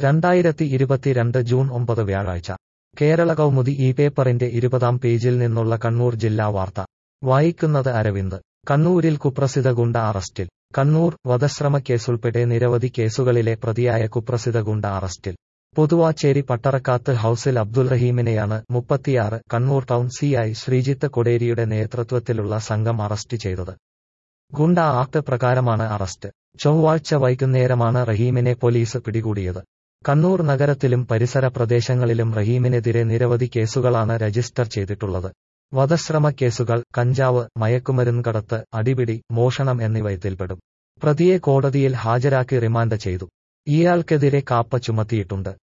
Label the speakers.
Speaker 1: രണ്ടായിരത്തി ഇരുപത്തിരണ്ട് ജൂൺ ഒമ്പത് വ്യാഴാഴ്ച കേരള കൗമുദി ഈ പേപ്പറിന്റെ ഇരുപതാം പേജിൽ നിന്നുള്ള കണ്ണൂർ ജില്ലാ വാർത്ത വായിക്കുന്നത് അരവിന്ദ് കണ്ണൂരിൽ കുപ്രസിദ്ധ ഗുണ്ട അറസ്റ്റിൽ കണ്ണൂർ വധശ്രമക്കേസുൾപ്പെടെ നിരവധി കേസുകളിലെ പ്രതിയായ കുപ്രസിദ്ധ ഗുണ്ട അറസ്റ്റിൽ പൊതുവാച്ചേരി പട്ടറക്കാത്ത് ഹൌസിൽ അബ്ദുൽ റഹീമിനെയാണ് മുപ്പത്തിയാറ് Kannur town C I Sreejith കൊടേരിയുടെ നേതൃത്വത്തിലുള്ള സംഘം അറസ്റ്റ് ചെയ്തത് ഗുണ്ട ആക്ട് പ്രകാരമാണ് അറസ്റ്റ് ചൊവ്വാഴ്ച വൈകുന്നേരമാണ് റഹീമിനെ പോലീസ് പിടികൂടിയത് കണ്ണൂർ നഗരത്തിലും പരിസര പ്രദേശങ്ങളിലും റഹീമിനെതിരെ നിരവധി കേസുകളാണ് രജിസ്റ്റർ ചെയ്തിട്ടുള്ളത് വധശ്രമ കേസുകൾ കഞ്ചാവ് മയക്കുമരുന്ന് കടത്ത് അടിപിടി മോഷണം എന്നിവ ഇതിൽപ്പെടും പ്രതിയെ കോടതിയിൽ ഹാജരാക്കി റിമാൻഡ് ചെയ്തു ഇയാൾക്കെതിരെ കാപ്പ ചുമത്തിയിട്ടുണ്ട്